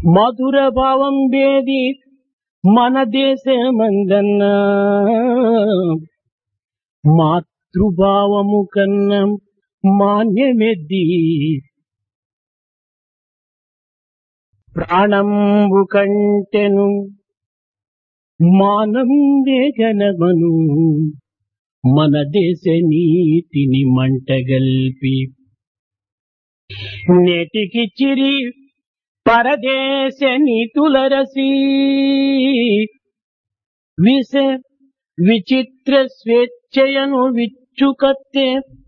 మధుర భావం వేది మన దేశమందన్న మాతృభావము కన్నా మాన్యమెద్ది ప్రాణంబు కంటెను మానం వేగనమను మన దేశ నీతిని మంటగల్పి నేటికి చిరి పరదేశ నీతుల రసి విష విచిత్ర స్వేచ్ఛయను విచ్చుకత్తే